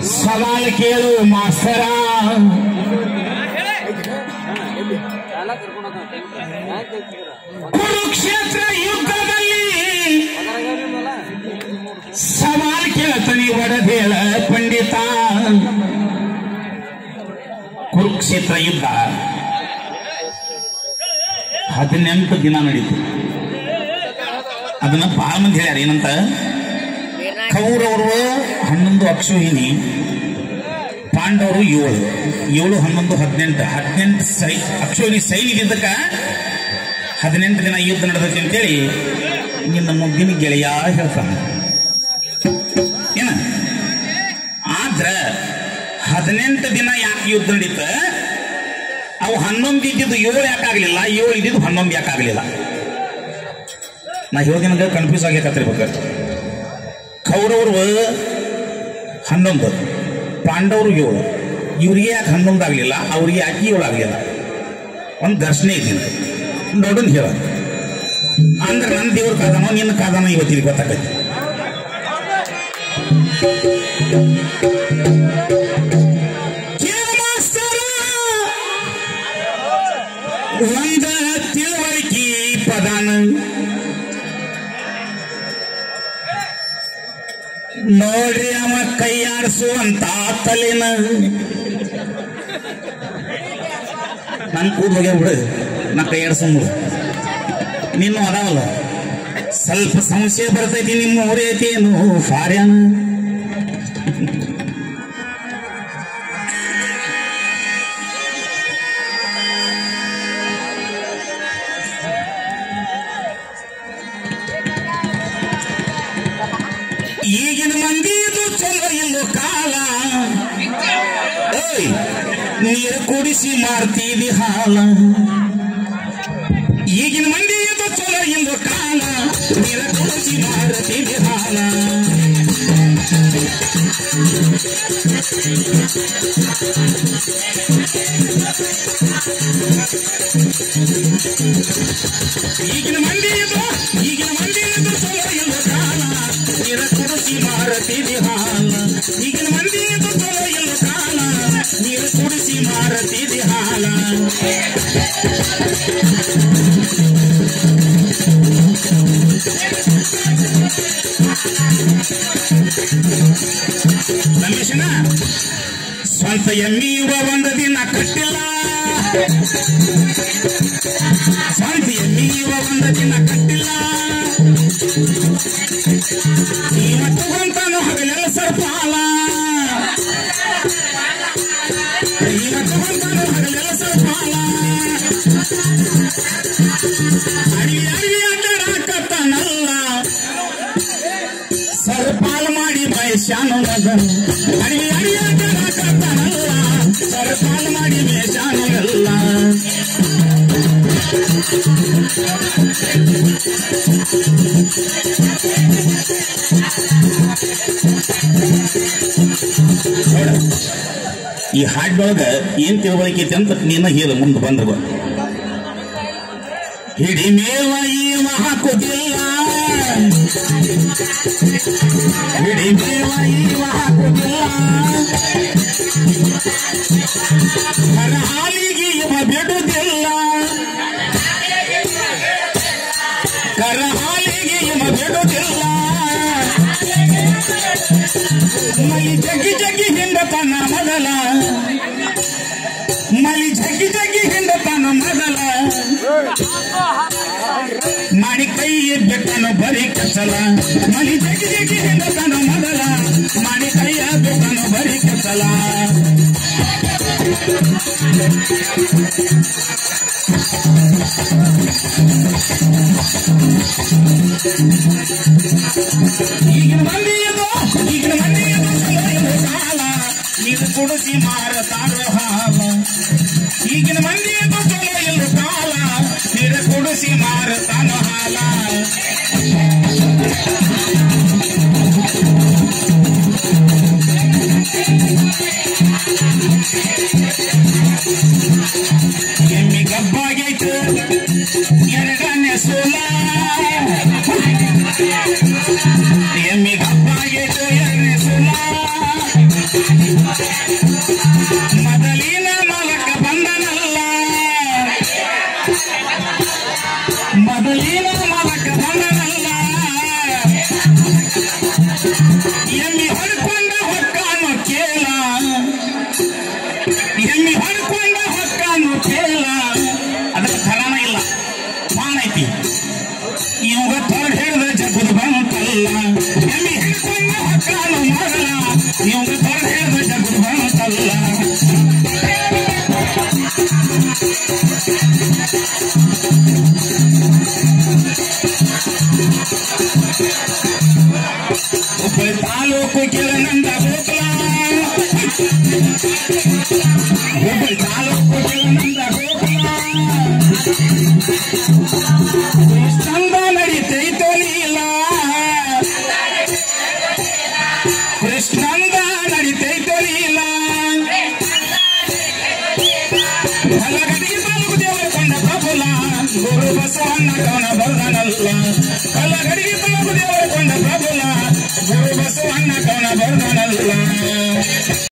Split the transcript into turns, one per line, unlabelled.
ಸವಾಲ್ ಕೇಳು ಮಾಸ್ತರ ಕುರುಕ್ಷೇತ್ರ ಯುದ್ಧದಲ್ಲಿ ಸವಾಲ್ ಕೇಳ್ತಾನೆ ಒಡದೇಳ ಪಂಡಿತ ಕುರುಕ್ಷೇತ್ರ ಯುದ್ಧ ಹದಿನೆಂಟು ದಿನ ನಡೀತು ಅದನ್ನ ಬಹಳ ಮಂದಿ ಹೇಳ್ಯಾರ ಏನಂತ ಕೌರವರು ಹನ್ನೊಂದು ಅಕ್ಷೋಹಿಣಿ ಪಾಂಡವರು ಏಳು ಏಳು ಹನ್ನೊಂದು ಹದಿನೆಂಟು ಹದಿನೆಂಟು ಸೈ ಅಕ್ಷೋಹಿಣಿ ಸೈನಿಕ ಹದಿನೆಂಟು ದಿನ ಯುದ್ಧ ನಡೆದೈತಿ ಅಂತೇಳಿ ನಿನ್ನ ಮುಗ್ಗಿನ ಗೆಳೆಯ ಹೇಳ್ತಾನೆ ಏನ ಆದ್ರ ಹದಿನೆಂಟು ದಿನ ಯಾಕೆ ಯುದ್ಧ ನಡೀತ ಅವು ಹನ್ನೊಂದು ಇದ್ದಿದ್ದು ಏಳು ಯಾಕಾಗ್ಲಿಲ್ಲ ಏಳು ಇದ್ದಿದ್ದು ಹನ್ನೊಂದು ಯಾಕಾಗ್ಲಿಲ್ಲ ನಾ ಹೇಳಿದ ಕನ್ಫ್ಯೂಸ್ ಆಗ್ಯಾಕತ್ತಿರ್ಬೇಕು ಕೌರವರು ಹನ್ನೊಂದು ಪಾಂಡವರು ಏಳು ಇವ್ರಿಗೆ ಯಾಕೆ ಹನ್ನೊಂದು ಆಗಲಿಲ್ಲ ಅವ್ರಿಗೆ ಯಾಕೆ ಏಳು ಆಗಲಿಲ್ಲ ಒಂದು ಘರ್ಷಣೆ ಇದ್ದೀನಿ ನೋಡೋಣ ಹೇಳ ಅಂದ್ರೆ ನನ್ನ ದೇವ್ರ ಕಾದನೋ ನಿನ್ನ ಕಾದನೋ ಇವತ್ತಿಗೆ ಗೊತ್ತಾಗತ್ತೆ ಒಂದ ತಿಳುವಳಿಕೆ ಪದಾನ ನೋಡ್ರಿ ಅವ ಕೈಯಾಡಿಸುವಂತ ತಲೆನ ನನ್ ಕೂದ್ ಹೋಗ್ಯ ಬಿಡು ನಾ ಕೈಯಾಡಿಸಂಬಿಡು ನೀನು ಅದಾವಲ್ಲ ಸ್ವಲ್ಪ ಸಂಶಯ ಬರ್ತೈತಿ ನಿಮ್ಮ ಊರೇ ಐತೇನು ಫಾರ್ಯಾನ ಈಗಿನ ಮಂದಿದು ಚಲೋ ಇಲ್ಲೋ ಕಾಲ ಓಯ್ ನೀರು ಕುಡಿಸಿ ಮಾರ್ತೀವಿ ಹಾಲ ಈಗಿನ ಮಂದಿದು ಚಲೋ ಇಲ್ಲೋ ಕಾಲ ನೀರು ಕುಡಿಸಿ ಮಾರ್ತೀವಿ ಹಾಲ ಈಗಿನ ಮಂದಿದು ಈಗಿನ ಮಂದಿದು ಚಲೋ ಇಲ್ಲೋ ಕಾಲ ನೀರು ಕುಡಿಸಿ ಮಾರ್ತೀವಿ ಹಾಲ ಈಗಿನ ಮಂದಿದು ಚಲೋ ಇಲ್ಲೋ ಕಾಲ ನೀರು ಕುಡಿಸಿ ಮಾರ್ತೀವಿ ಹಾಲ ರಮೇಶನ ಸ್ವಂತ ಎಮ್ಮಿ ಇವ ಒಂದು ದಿನ ಕಟ್ಟಿಲ್ಲ ಸ್ವಂತ ಎಮ್ಮಿ ಇವ ಒಂದು ದಿನ ಕಟ್ಟಿಲ್ಲ ಇವತ್ತು ಹೊಂತಾನು ಹಗಲೆಲ್ಲ ಸರ್ಪಾಲ ಇವತ್ತು ಹೊಂತಾನು ಹಗಲೆಲ್ಲ ಸರ್ಪಾಲ ಅಡವಿ ಅಡವಿ ಅಡ್ಡಾಡಕತ್ತಾನಲ್ಲ ಸರ್ಪಾಲ ಮಾಡಿ ಮೈಶಾನು ಮಗನು ಅಡವಿ ಅಡವಿ ಅಡ್ಡಾಡಕತ್ತಾನಲ್ಲ ಸರ್ಪಾಲ ಮಾಡಿ ಮೇಷಾನುಗಲ್ಲ ನೋಡ ಈ ಹಾಡ್ದೊಳಗ ಏನ್ ತಿಳುವಳಿಕೆ ಐತಿ ಅಂತ ನೀನ ಹೇಳ ಮುಂದೆ ಬಂದ್ರ ಬಾ ಹಿಡಿಮೇವ ಈ ಹಾಕುದಿಲ್ಲ ಹಿಡಿಮೇವ ಈ ಹಾಕುದಿಲ್ಲ ಹರ ಹಾಲಿಗೆ ಇವ ಬಿಡುದಿಲ್ಲ ಕರ ಹಾಲಿಗೆ ಇವ ಬಿಡುದಿಲ್ಲ ಮಲಿ ಜಗ್ಗಿ ಜಗ್ಗಿ ಹಿಂಡತನ ಮೊದಲ ಮಲಿ ಜಗ್ಗಿ ಜಗ್ಗಿ ಹಿಂಡತನ ಮೊದಲ ಮಾಡಿ ಕೈ ಬೆಟ್ಟನು ಬರೀ ಕಸಲ ಮಲಿ ಜಗ್ಗಿ ಜಗ್ಗಿ ಹಿಂಡತನ ಮೊದಲ ಮಾಡಿ ಕೈಯ ಬೆಟ್ಟನು ಬರೀ ಕಸಲ ಈಗಿನ ಮಂದಿಯದು ಈಗಿನ ಮಂದಿಯದು ಸಮಯದ ಕಾಲ ಇದು ಕುಡಿಸಿ ಮಾರತಾರ ಹಾಲ ಈಗಿನ ಮಂದಿಯದು ಚಲೋ ಇಲ್ಲ ಕಾಲ ಇದು ಕುಡಿಸಿ ಮಾರತಾನ ಹಾಲ ಎಮ್ಮಿ ಗಬ್ಬಾಗೈತು ಎರಡನೇ ಸೋಲ ಎಮ್ಮಿ ಗಬ್ಬಾಗೈತು ಎರಡನೇ ಸೋಲ ತಾಲೂಕು ಕೆಳನಂದ ಗೋಕುಲ ಹುಬ್ಬಳ್ಳಿ ತಾಲೂಕು ಕೆಳನಂದ ಗೋಕುಲ ಕೃಷ್ಣಂದ ನಡೀತೈತೋ ನೀಲ ಕೃಷ್ಣಂದ ನಡೀತೈತೋ ನೀಲ ಹಲಗಡಿಗೆ ತಾಲೂಕು ದೇವರ ಕೊಂಡ ಪ್ರಫುಲ್ಲ ಗುರು ಬಸವಣ್ಣ ಕವನ ಬರದನಲ್ಲ ಹಲಗಡಿಗೆ ತಾಲೂಕು ದೇವರ ಕೊಂಡ